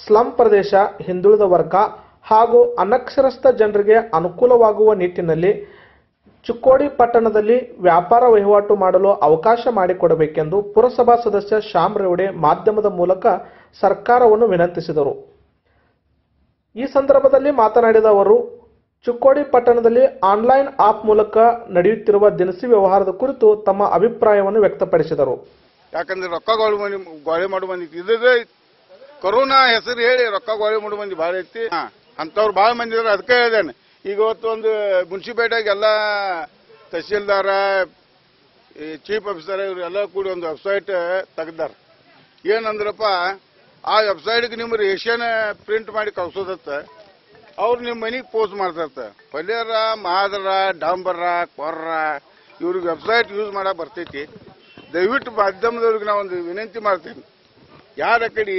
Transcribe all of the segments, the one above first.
Slum ಪ್ರದೇಶ ಹಿಂದುಳಿದ ವರ್ಗ ಹಾಗೂ ಅನಕ್ಷರಸ್ಥ ಜನರಿಗೆ ಅನುಕೂಲವಾಗುವ ನಿಟ್ಟಿನಲ್ಲಿ ಚಿಕ್ಕೋಡಿ ಪಟ್ಟಣದಲ್ಲಿ ವ್ಯಾಪಾರ ವಹಿವಾಟು ಮಾಡಲು ಅವಕಾಶ ಮಾಡಿಕೊಡಬೇಕೆಂದು ಪುರಸಭಾ ಸದಸ್ಯ ಶ್ಯಾಮ್ ರೇವಡೆ ಮಾಧ್ಯಮದ ಮೂಲಕ ಸರ್ಕಾರವನ್ನು ವಿನಂತಿಸಿದರು ಈ ಸಂದರ್ಭದಲ್ಲಿ ಮಾತನಾಡಿದ ಅವರು ಚಿಕ್ಕೋಡಿ ಪಟ್ಟಣದಲ್ಲಿ ಆನ್ಲೈನ್ ಆಪ್ ಮೂಲಕ ನಡೆಯುತ್ತಿರುವ ದಿನಸಿ ವ್ಯವಹಾರದ ಕುರಿತು ತಮ್ಮ ಅಭಿಪ್ರಾಯವನ್ನು ವ್ಯಕ್ತಪಡಿಸಿದರು ಯಾಕಂದ್ರೆ ರೊಕ್ಕ ಗೋಳಿ ಮಂದಿ ಗೋಳಿ ಮಾಡೋ ಮಂದಿ ಇದ್ದೇ ಕೊರೋನಾ ಹೆಸರು ಹೇಳಿ ರೊಕ್ಕ ಗೋಳಿ ಮಾಡೋ ಮಂದಿ ಭಾಳ ಐತಿ ಹಾ, ಅಂಥವ್ರು ಭಾಳ ಮಂದಿ ಇದಾರೆ ಅದಕ್ಕೆ ಹೇಳಿದ್ದೇನೆ ಈಗ ಇವತ್ತು ಒಂದು ಮುನ್ಸಿಪೇಟಾಗ ಎಲ್ಲ ತಹಸೀಲ್ದಾರ ಈ ಚೀಫ್ ಆಫೀಸರ್ ಇವರೆಲ್ಲ ಕೂಡಿ ಒಂದು ವೆಬ್ಸೈಟ್ ತೆಗ್ದಾರ ಏನಂದ್ರಪ್ಪ ಆ ವೆಬ್ಸೈಟ್ಗೆ ನಿಮ್ಮ ರೇಷನ್ ಪ್ರಿಂಟ್ ಮಾಡಿ ಕಳ್ಸೋದತ್ತ ಅವ್ರು ನಿಮ್ಮ ಮನೆಗೆ ಪೋಸ್ಟ್ ಮಾಡ್ತಾರತ್ತ ಪಲ್ಯರ ಮಹಾದರ ಡಾಂಬರ ಕೊರ್ರ ಇವ್ರಿಗೆ ವೆಬ್ಸೈಟ್ ಯೂಸ್ ಮಾಡಕ್ ಬರ್ತೈತಿ ದಯವಿಟ್ಟು ಮಾಧ್ಯಮದವ್ರಿಗೆ ನಾವು ಒಂದು ವಿನಂತಿ ಮಾಡ್ತೀನಿ ಯಾರ ಕಡೆ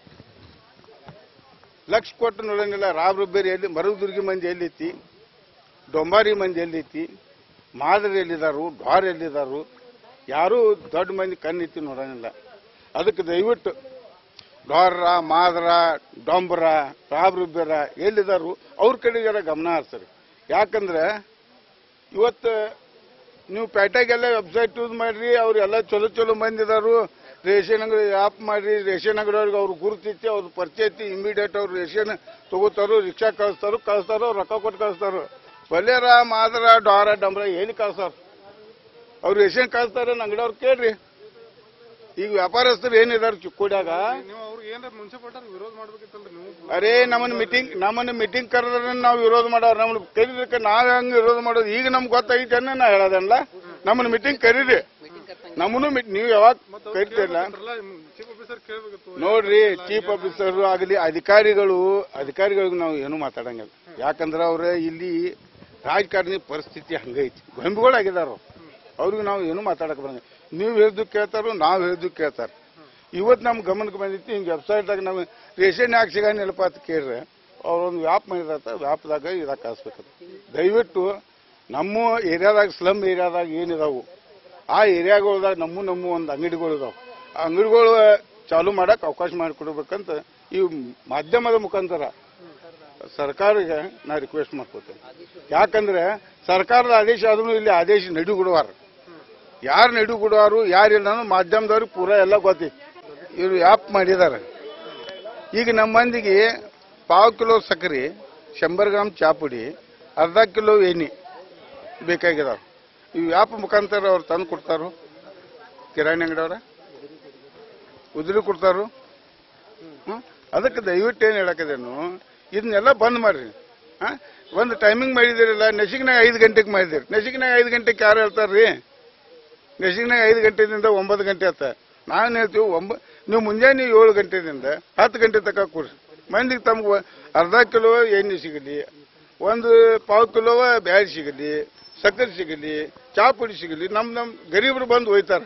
ಲಕ್ಷ ಕೊಟ್ಟು ನೋಡಂಗಿಲ್ಲ ರಾಬ್ ರುಬ್ಬೇರಿ ಎಲ್ಲಿ ಮರುದುರ್ಗಿ ಮಂದಿ ಎಲ್ಲೈತಿ ಡೊಂಬಾರಿ ಮಂದಿ ಎಲ್ಲೈತಿ ಮಾದರಿ ಎಲ್ಲಿದಾರು ಡ್ವಾರ್ ಎಲ್ಲಿದಾರು ಯಾರೂ ದೊಡ್ಡ ಮಂದಿ ಕಣ್ಣೆತ್ತಿ ನೋಡಂಗಿಲ್ಲ ಅದಕ್ಕೆ ದಯವಿಟ್ಟು ಡ್ವಾರ ಮಾದರ ಡೊಂಬರ ರಾಬ್ ರುಬ್ಬೇರ ಎಲ್ಲಿದಾರು ಅವ್ರ ಕಡೆಗೆಲ್ಲ ಗಮನ ಹರಿಸ್ರಿ ಯಾಕಂದ್ರೆ ಇವತ್ತು ನೀವು ಪೇಟೆಗೆಲ್ಲ ವೆಬ್ಸೈಟ್ ಯೂಸ್ ಮಾಡ್ರಿ ಅವ್ರೆಲ್ಲ ಚಲೋ ಚಲೋ ಮಂದಿ ಇದಾರು ರೇಷನ್ ಅಂಗಡಿ ಆಪ್ ಮಾಡ್ರಿ ರೇಷನ್ ಅಂಗಡಿಯವ್ರಿಗೆ ಅವ್ರು ಗುರುತಿತ್ತು ಅವ್ರ ಪರಿಚಯ ಐತಿ ಇಮಿಡಿಯೇಟ್ ಅವ್ರು ರೇಷನ್ ತಗೋತಾರು ರಿಕ್ಷಾ ಕಳಿಸ್ತಾರು ಕಳಿಸ್ತಾರೋ ರೊಕ್ಕ ಕೊಟ್ಟು ಕಳಿಸ್ತಾರು ಬಲ್ಯರ ಮಾದರ ಡಾರ ಡಂಬ್ರ ಎಲ್ಲಿ ಕಳ್ಸಾರ ಅವ್ರು ರೇಷನ್ ಕಳಿಸ್ತಾರ ಅಂಗಡಿಯವ್ರು ಕೇಳ್ರಿ ಈಗ ವ್ಯಾಪಾರಸ್ಥರು ಏನಿದಾರ ಚಿಕ್ಕೋಡ್ಯಾಗ ನೀವು ಅವ್ರಿಗೆ ಏನಾರ ಮುನ್ಸಿಪಾಲ್ಟಿ ವಿರೋಧ ಮಾಡ್ಬೇಕಿತ್ತಲ್ರಿ ನೀವು ಅರೇ ನಮ್ಮನ್ನ ಮೀಟಿಂಗ್ ನಮ್ಮನ್ನ ಮೀಟಿಂಗ್ ಕರೆದ್ರೆ ನಾವು ವಿರೋಧ ಮಾಡೋರು ನಮ್ಮನ್ನ ಕರೀದಕ್ಕೆ ನಾವ್ ಹೆಂಗ್ ವಿರೋಧ ಮಾಡೋದು ಈಗ ನಮ್ಗೆ ಗೊತ್ತಾಗೈತೆ ಅನ್ನೋ ನಾ ಹೇಳೋದಲ್ಲ ನಮ್ಮನ್ನ ಮೀಟಿಂಗ್ ಕರೀರಿ ನಮ್ಮನ್ನು ಮೀಟ್- ನೀವು ಯಾವಾಗ ಕರಿತಿರಲ್ಲ ಚೀಫ್ ಆಫೀಸರ್ ಕೇಳಬೇಕಿತ್ತು ನೋಡ್ರಿ ಚೀಫ್ ಆಫೀಸರ್ ಆಗಲಿ ಅಧಿಕಾರಿಗಳು ಅಧಿಕಾರಿಗಳಿಗೆ ನಾವು ಏನು ಮಾತಾಡಂಗಿಲ್ಲ ಯಾಕಂದ್ರೆ ಅವ್ರ ಇಲ್ಲಿ ರಾಜಕಾರಣಿ ಪರಿಸ್ಥಿತಿ ಹಂಗೈತಿ ಗೊಂಬಿಗಳಾಗಿದಾರ ಅವ್ರಿಗೆ ನಾವು ಏನು ಮಾತಾಡಕ್ ಬರಂಗಿಲ್ಲ ನೀವು ಹೇಳಿದ್ದು ಕೇಳ್ತಾರೋ ನಾವು ಹೇಳಿದ್ದು ಕೇಳ್ತಾರ ಇವತ್ತು ನಮ್ ಗಮನಕ್ಕೆ ಬಂದಿತ್ತು ಹಿಂಗೆ ವೆಬ್ಸೈಟ್ದಾಗ ನಾವು ರೇಷನ್ ಯಾಕೆ ಸಿಗಂಗಿಲ್ಲಪ್ಪ ಅಂತ ಕೇಳ್ರೆ ಅವ್ರೊಂದು ವ್ಯಾಪ್ ಮಾಡಿರತ್ತ ವ್ಯಾಪ್ದಾಗ ಇದಕ್ಕೆ ಕಳಿಸ್ಬೇಕು ದಯವಿಟ್ಟು ನಮ್ಮ ಏರಿಯಾದಾಗ ಸ್ಲಮ್ ಏರಿಯಾದಾಗ ಏನಿದಾವು ಆ ಏರಿಯಾಗಳ್ದಾಗ ನಮ್ಮ ನಮ್ಮ ಒಂದು ಅಂಗಡಿಗಳು ಇದಾವೆ ಆ ಅಂಗಡಿಗಳು ಚಾಲು ಮಾಡಕ್ ಅವಕಾಶ ಮಾಡಿಕೊಡ್ಬೇಕಂತ ಈ ಮಾಧ್ಯಮದ ಮುಖಾಂತರ ಸರ್ಕಾರಕ್ಕೆ ನಾ ರಿಕ್ವೆಸ್ಟ್ ಮಾಡ್ಕೋತೇನೆ ಯಾಕಂದ್ರೆ ಸರ್ಕಾರದ ಆದೇಶ ಆದ್ರೂ ಇಲ್ಲಿ ಆದೇಶ ನಡಿಗುಡುವಾರ ಯಾರು ನಡಿಗುಡುವಾರು ಯಾರಿಲ್ಲ ಅನ್ನೋದು ಮಾಧ್ಯಮದವ್ರಿಗೆ ಪೂರ ಎಲ್ಲ ಗೊತ್ತೈತಿ ಇವರು ಆ್ಯಪ್ ಮಾಡಿದ್ದಾರೆ ಈಗ ನಮ್ಮ ಮಂದಿಗೆ ಪಾವು ಕಿಲೋ ಸಕ್ಕರೆ ಶಂಬರ್ ಗ್ರಾಮ್ ಚಾಪುಡಿ ಅರ್ಧ ಕಿಲೋ ಎಣ್ಣೆ ಬೇಕಾಗಿದಾವ ಇವು ಆ್ಯಪ್ ಮುಖಾಂತರ ಅವ್ರು ತಂದು ಕೊಡ್ತಾರೋ ಕಿರಾಣಿ ಅಂಗಡಿಯವ್ರ ಉದುರಿ ಕೊಡ್ತಾರೋ ಹ್ಮ್? ಅದಕ್ಕೆ ದಯವಿಟ್ಟು ಏನು ಹೇಳಕದೇನು ಇದನ್ನೆಲ್ಲ ಬಂದ್ ಮಾಡ್ರಿ ಹಾ? ಒಂದು ಟೈಮಿಂಗ್ ಮಾಡಿದಿರಲ್ಲ ನಸಿಕ್ನಾಗ ಐದು ಗಂಟೆಗೆ ಮಾಡಿದಿರಿ ನಸಿಕ್ನಾಗ ಐದು ಗಂಟೆಗೆ ಯಾರು ಹೇಳ್ತಾರ್ರಿ ನಸಿಕ್ನಾಗ ಐದು ಗಂಟೆದಿಂದ ಒಂಬತ್ತು ಗಂಟೆ ಆತ ನಾವೇನು ಹೇಳ್ತೀವಿ ಒಂಬ ನೀವು ಮುಂಜಾನೆ ಏಳು ಗಂಟೆದಿಂದ ಹತ್ತು ಗಂಟೆ ತನಕ ಕೊಡ್ರಿ ಮಂದಿಗೆ ತಮ್ಗೆ ಅರ್ಧ ಕಿಲೋ ಎಣ್ಣೆ ಸಿಗಲಿ ಒಂದು ಪಾವು ಕಿಲೋ ಬ್ಯಾಳಿ ಸಿಗಲಿ ಸಕ್ಕರೆ ಸಿಗಲಿ ಚಾ ಪುಡಿ ಸಿಗಲಿ ನಮ್ ನಮ್ ಗರೀಬರು ಬಂದು ಒಯ್ತಾರೆ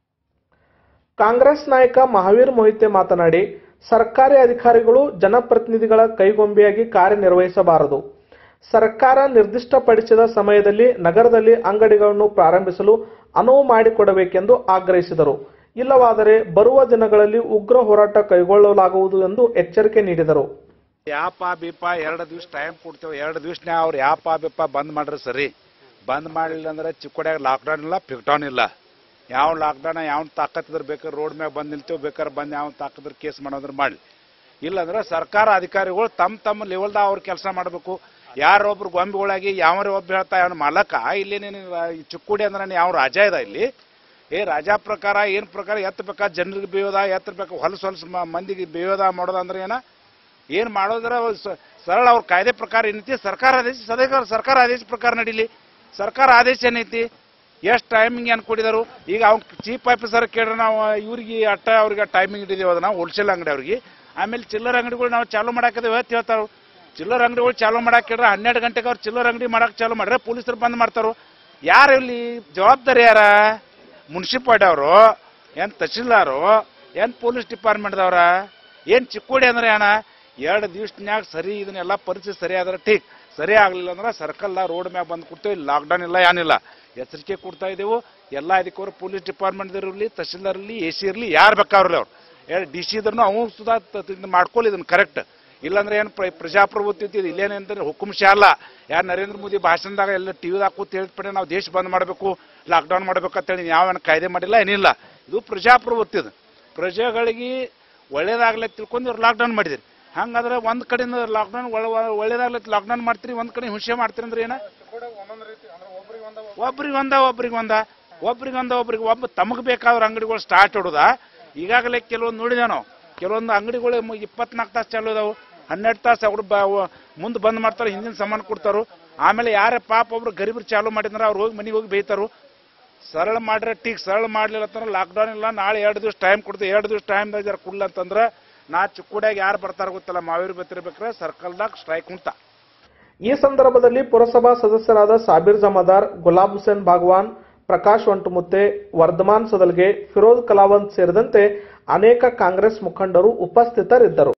ಕಾಂಗ್ರೆಸ್ ನಾಯಕ ಮಹಾವೀರ್ ಮೊಹಿತೆ ಮಾತನಾಡಿ ಸರ್ಕಾರಿ ಅಧಿಕಾರಿಗಳು ಜನಪ್ರತಿನಿಧಿಗಳ ಕೈಗೊಂಬೆಯಾಗಿ ಕಾರ್ಯನಿರ್ವಹಿಸಬಾರದು ಸರ್ಕಾರ ನಿರ್ದಿಷ್ಟಪಡಿಸಿದ ಸಮಯದಲ್ಲಿ ನಗರದಲ್ಲಿ ಅಂಗಡಿಗಳನ್ನು ಪ್ರಾರಂಭಿಸಲು ಅನುವು ಮಾಡಿಕೊಡಬೇಕೆಂದು ಆಗ್ರಹಿಸಿದರು ಇಲ್ಲವಾದರೆ ಬರುವ ದಿನಗಳಲ್ಲಿ ಉಗ್ರ ಹೋರಾಟ ಕೈಗೊಳ್ಳಲಾಗುವುದು ಎಂದು ಎಚ್ಚರಿಕೆ ನೀಡಿದರು ಯಾಪ ಬಿಪ ಎರಡು ದಿವ್ಸ ಟೈಮ್ ಕೊಡ್ತೇವೆ ಎರಡು ದಿವ್ಸನೇ ಅವ್ರು ಯಾಪ ಬಿಪ ಬಂದ್ ಮಾಡ್ರಿ ಸರಿ ಬಂದ್ ಮಾಡಲಿಲ್ಲ ಅಂದ್ರೆ ಚಿಕ್ಕೋಡ್ಯಾಗ ಲಾಕ್ಡೌನ್ ಇಲ್ಲ ಪಿಕ್ಡೌನ್ ಇಲ್ಲ ಯಾವ ಲಾಕ್ಡೌನ್ ಯಾವ ತಾಕತ್ತಿದ್ರೆ ಬೇಕಾದ್ರೆ ರೋಡ್ ಮ್ಯಾಗ ಬಂದ್ ನಿಲ್ತೇವೆ ಬೇಕಾದ್ರೆ ಬಂದ್ ಯಾವ ತಾಕತ್ತಿದ್ರೆ ಕೇಸ್ ಮಾಡೋದ್ರ ಮಾಡಲಿ ಇಲ್ಲಂದ್ರೆ ಸರ್ಕಾರ ಅಧಿಕಾರಿಗಳು ತಮ್ಮ ತಮ್ಮ ಲೆವೆಲ್ದಾಗ ಅವ್ರು ಕೆಲಸ ಮಾಡಬೇಕು ಯಾರೊಬ್ರು ಗೊಂಬೆಗಳಾಗಿ ಯಾವ್ರ ಒಬ್ಬ ಹೇಳ್ತಾ ಅವನ ಮಲಕ ಇಲ್ಲಿ ನೀನು ಈ ಚಿಕ್ಕೋಡಿ ಅಂದ್ರೆ ಯಾವ ರಾಜ ಇದ ಇಲ್ಲಿ ಏ ರಾಜ ಪ್ರಕಾರ ಏನ್ ಪ್ರಕಾರ ಎತ್ತ ಬೇಕಾ ಜನರಿಗೆ ಬೇಯೋದ ಎತ್ತ ಬೇಕಾ ಹೊಲಸು ಹೊಲಸು ಮ- ಮಂದಿಗೆ ಬೇಯೋದ ಮಾಡೋದ ಅಂದ್ರೆ ಏನ ಏನ್ ಮಾಡೋದ್ರ ಸ- ಸರಳ ಅವ್ರ ಕಾಯ್ದೆ ಪ್ರಕಾರ ಏನೈತಿ ಸರ್ಕಾರ ಆದೇಶ ಸದಾ ಸರ್ಕಾರ ಆದೇಶ ಪ್ರಕಾರ ನಡೀಲಿ ಸರ್ಕಾರ ಆದೇಶ ಏನೈತಿ ಎಷ್ಟು ಟೈಮಿಂಗ್ ಏನ್ ಕೊಡಿದಾರು ಈಗ ಅವ್ನ ಚೀಫ್ ಆಫೀಸರ್ ಕೇಳ್ರೆ ನಾವು ಇವ್ರಿಗೆ ಅಟ್ಟ ಅವ್ರಿಗೆ ಟೈಮಿಂಗ್ ಇಟ್ಟಿದ್ದೀವಿ ಅದನ್ನ ಹೋಲ್ಸೇಲ್ ಅಂಗಡಿ ಅವ್ರಿಗೆ ಆಮೇಲೆ ಚಿಲ್ಲರ್ ಅಂಗಡಿಗಳು ನಾವು ಚಾಲೂ ಮಾಡಾಕದೇವೆ ಅಂತ ಹೇಳ್ತಾರು ಚಿಲ್ಲರ್ ಅಂಗಡಿಗಳು ಚಾಲೂ ಮಾಡಾಕ್ ಕೇಳ್ರೆ ಹನ್ನೆರಡು ಗಂಟೆಗೆ ಅವ್ರು ಚಿಲ್ಲರ್ ಅಂಗಡಿ ಮಾಡಕ್ ಚಾಲೂ ಮಾಡ್ರೆ ಪೊಲೀಸರು ಬಂದ್ ಮಾಡ್ತಾರು ಯಾರು ಇಲ್ಲಿ ಜವಾಬ್ದಾರಿ ಯಾರ ಮುನ್ಸಿಪಾಲ್ಟಿ ಅವರು ಏನ್ ತಹಶೀಲ್ದಾರು ಏನ್ ಪೊಲೀಸ್ ಡಿಪಾರ್ಟ್ಮೆಂಟ್ದವ್ರ ಏನ್ ಚಿಕ್ಕೋಡಿ ಅಂದ್ರೆ ಏನ ಎರಡು ದಿವ್ಸನ್ಯಾಗ ಸರಿ ಇದನ್ನೆಲ್ಲ ಪರಿಸ್ಥಿತಿ ಸರಿ ಆದ್ರೆ ಟೀಕ್ ಸರಿ ಆಗ್ಲಿಲ್ಲ ಅಂದ್ರೆ ಸರ್ಕಲ್ ರೋಡ್ ಮ್ಯಾಗ ಬಂದು ಕೊಡ್ತೇವೆ ಲಾಕ್ಡೌನ್ ಇಲ್ಲ ಏನಿಲ್ಲ ಎಚ್ಚರಿಕೆ ಕೊಡ್ತಾ ಇದ್ದೇವೆ ಎಲ್ಲ ಅದಕ್ಕೆ ಪೊಲೀಸ್ ಡಿಪಾರ್ಟ್ಮೆಂಟ್ ಇರಲಿ ತಹಶೀಲ್ದಾರ್ ಇರಲಿ ಎ ಸಿ ಇರಲಿ ಯಾರು ಬೇಕಾವ್ರಲ್ಲ ಅವ್ರು ಎರಡು ಡಿ ಸಿ ಇದ್ರೂ ಅವು ಸುಧಾ ತ- ತ- ಮಾಡ್ಕೊಳ್ಳಿ ಇದನ್ನ ಕರೆಕ್ಟ್ ಇಲ್ಲಾಂದ್ರೆ ಏನು ಪ್ರಜಾಪ್ರಭುತ್ವ ಇತ್ತು ಇಲ್ಲೇನಂದ್ರೆ ಹುಕುಂಶ ಅಲ್ಲ ಯಾರು ನರೇಂದ್ರ ಮೋದಿ ಭಾಷಣದಾಗ ಎಲ್ಲ ಟಿವಿದಾಗ ಕೂತ್ ಹೇಳಿದ್ಪಡೆ ನಾವು ದೇಶ ಬಂದ್ ಮಾಡಬೇಕು ಲಾಕ್ಡೌನ್ ಮಾಡ್ಬೇಕು ಅಂತೇಳಿ ಯಾವನ ಕಾಯ್ದೆ ಮಾಡಿಲ್ಲ ಏನಿಲ್ಲ ಇದು ಪ್ರಜಾಪ್ರಭುತ್ವ ಇದು ಪ್ರಜೆಗಳಿಗೆ ಒಳ್ಳೇದಾಗ್ಲಿ ತಿಳ್ಕೊಂಡು ಇವ್ರು ಲಾಕ್ಡೌನ್ ಮಾಡಿದಿರಿ ಹಂಗಾದ್ರೆ ಒಂದ್ ಕಡೆಯಿಂದ ಲಾಕ್ಡೌನ್ ಒಳ್ಳೇದಾಗ್ಲಿ ಲಾಕ್ಡೌನ್ ಮಾಡ್ತೀರಿ ಒಂದ್ ಕಡೆ ಹಿಂಸೆ ಮಾಡ್ತೀರಿ ಅಂದ್ರೆ ಏನ ಕೂಡ ಒಂದೊಂದು ರೀತಿ ಅಂದ್ರೆ ಒಬ್ರಿಗೆ ಒಂದ ಒಬ್ರಿಗೆ ಒಂದ ಒಬ್ರಿಗೆ ಒಂದ ಒಬ್ರಿಗೆ ಒಂದ ಒಬ್ರಿಗೆ ಒಬ್ಬ ತಮಗೆ ಬೇಕಾದ್ರ ಅಂಗಡಿಗಳು ಸ್ಟಾರ್ಟ್ ಹೊಡುದ ಈಗಾಗಲೇ ಕೆಲವೊಂದು ನೋಡಿದೇವ್ ನಾವು ಕೆಲವೊಂದು ಅಂಗಡಿಗಳು ಇಪ್ಪತ್ನಾಲ್ಕು ತಾಸು ಚಾಲು ಅದಾವು ಹನ್ನೆರಡು ತಾಸು ಅವ್ರು ಮುಂದೆ ಬಂದ್ ಮಾಡ್ತಾರೆ ಹಿಂದಿನ ಸಾಮಾನ್ ಕೊಡ್ತಾರು ಆಮೇಲೆ ಯಾರೇ ಪಾಪ ಒಬ್ರು ಗರೀಬ್ರು ಚಾಲು ಮಾಡಿದ್ರೆ ಅವ್ರು ಹೋಗಿ ಮನೆಗೆ ಹೋಗಿ ಬೇಯ್ತಾರು ಸರಳ ಮಾಡ್ರೆ ಟೀಕ್ ಸರಳ ಮಾಡ್ಲಿಲ್ಲ ಅಂತಂದ್ರೆ ಲಾಕ್ಡೌನ್ ಇಲ್ಲ ನಾಳೆ ಎರಡು ದಿವಸ ಟೈಮ್ ಕೊಡ್ತೀವಿ ಎರಡು ದಿವಸ ಟೈಮ್ದಾಗ ಜರ ಕೊಡ್ಲ ಅಂತಂದ್ರೆ ನಾ ಚಿಕ್ಕುಡ್ಯಾಗ ಯಾರು ಬರ್ತಾರ ಗೊತ್ತಿಲ್ಲ ಮಾವೇರಿ ಬತ್ತಿರ್ಬೇಕ್ರೆ ಸರ್ಕಲ್ದಾಗ ಸ್ಟ್ರೈಕ್ ಉಂಟ ಈ ಸಂದರ್ಭದಲ್ಲಿ ಪುರಸಭಾ ಸದಸ್ಯರಾದ ಸಾಬೀರ್ ಜಮಾದಾರ್ ಗುಲಾಬ್ ಹುಸೇನ್ ಭಾಗವಾನ್ ಪ್ರಕಾಶ್ ಒಂಟುಮುತ್ತೆ ವರ್ಧಮಾನ್ ಸದಲ್ಗೆ ಫಿರೋಜ್ ಕಲಾವಂತ್ ಸೇರಿದಂತೆ ಅನೇಕ ಕಾಂಗ್ರೆಸ್ ಮುಖಂಡರು ಉಪಸ್ಥಿತರಿದ್ದರು